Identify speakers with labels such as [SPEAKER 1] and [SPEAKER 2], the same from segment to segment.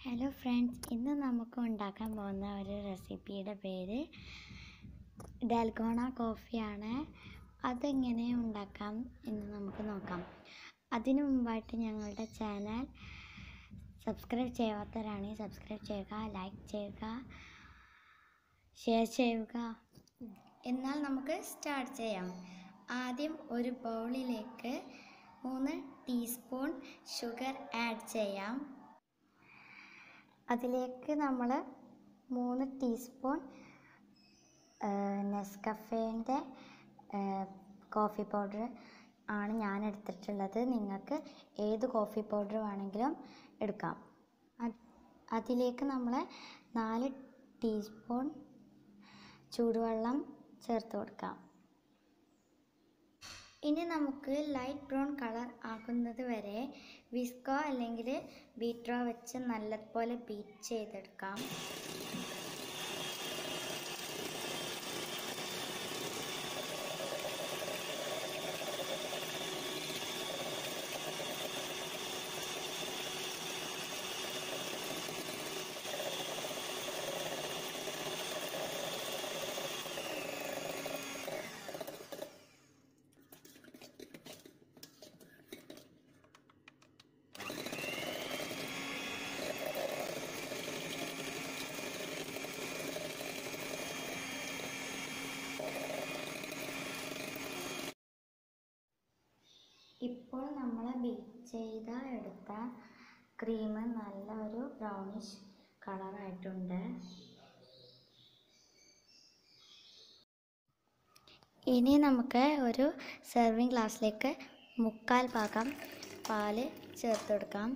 [SPEAKER 1] hello friends ഇന്ന് നമുക്ക് ഉണ്ടാക്കാൻ പോകുന്ന ഒരു റെസിപ്പിയുടെ പേര് ഡാൽഗോണ കോഫിയാണ് അതെങ്ങനെ ഉണ്ടാക്കാം എന്ന് നമുക്ക് നോക്കാം അതിനു മുമ്പായിട്ട് ഞങ്ങളുടെ ചാനൽ സബ്സ്ക്രൈബ് ചെയ്യാത്തവരാണെങ്കിൽ സബ്സ്ക്രൈബ് ചെയ്യുക ലൈക്ക് ചെയ്യുക ഷെയർ ചെയ്യുക എന്നാൽ നമുക്ക് സ്റ്റാർട്ട് ചെയ്യാം ആദ്യം ഒരു ബൗളിലേക്ക് മൂന്ന് ടീസ്പൂൺ ഷുഗർ ആഡ് ചെയ്യാം അതിലേക്ക് നമ്മൾ മൂന്ന് ടീസ്പൂൺ നെസ്കഫേൻ്റെ കോഫി പൗഡർ ആണ് ഞാൻ എടുത്തിട്ടുള്ളത് നിങ്ങൾക്ക് ഏത് കോഫി പൗഡർ വേണമെങ്കിലും എടുക്കാം അത് അതിലേക്ക് നമ്മൾ നാല് ടീസ്പൂൺ ചൂടുവെള്ളം ചേർത്ത് കൊടുക്കാം ഇനി നമുക്ക് ലൈറ്റ് ബ്രൗൺ കളർ ആകുന്നത് വരെ വിസ്കോ അല്ലെങ്കിൽ ബീറ്ററോ വെച്ച് നല്ലതുപോലെ ബീറ്റ് ചെയ്തെടുക്കാം ഇപ്പോൾ നമ്മൾ ബീറ്റ് ചെയ്ത എടുത്ത ക്രീം നല്ല ഒരു ബ്രൗണിഷ് കളറായിട്ടുണ്ട് ഇനി നമുക്ക് ഒരു സെർവിങ് ഗ്ലാസ്സിലേക്ക് മുക്കാൽ ഭാഗം പാല് ചേർത്ത് കൊടുക്കാം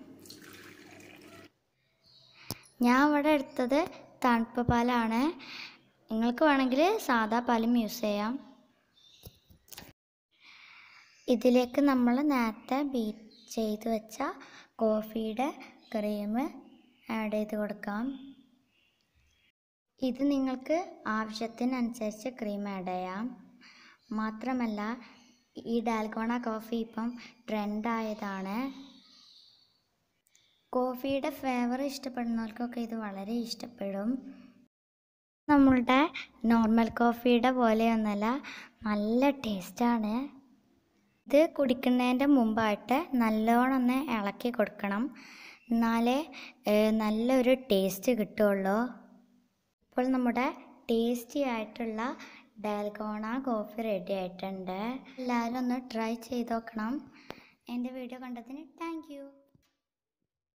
[SPEAKER 1] ഞാൻ ഇവിടെ എടുത്തത് തണുപ്പ് പാലാണ് നിങ്ങൾക്ക് വേണമെങ്കിൽ സാദാ പാലും യൂസ് ചെയ്യാം ഇതിലേക്ക് നമ്മൾ നേരത്തെ ബീറ്റ് ചെയ്ത് വെച്ച കോഫിയുടെ ക്രീം ആഡ് ചെയ്ത് കൊടുക്കാം ഇത് നിങ്ങൾക്ക് ആവശ്യത്തിനനുസരിച്ച് ക്രീം ആഡ് ചെയ്യാം മാത്രമല്ല ഈ ഡാൽഗോണ കോഫി ഇപ്പം ട്രെൻഡായതാണ് കോഫിയുടെ ഫ്ലേവർ ഇഷ്ടപ്പെടുന്നവർക്കൊക്കെ ഇത് വളരെ ഇഷ്ടപ്പെടും നമ്മളുടെ നോർമൽ കോഫിയുടെ പോലെയൊന്നല്ല നല്ല ടേസ്റ്റാണ് ഇത് കുടിക്കുന്നതിൻ്റെ മുമ്പായിട്ട് നല്ലോണം ഒന്ന് ഇളക്കി കൊടുക്കണം എന്നാലേ നല്ലൊരു ടേസ്റ്റ് കിട്ടുള്ളൂ ഇപ്പോൾ നമ്മുടെ ടേസ്റ്റി ആയിട്ടുള്ള ഡാൽഗോണ കോഫി റെഡി ആയിട്ടുണ്ട് എല്ലാവരും ഒന്ന് ട്രൈ ചെയ്ത് നോക്കണം എൻ്റെ വീഡിയോ കണ്ടതിന് താങ്ക്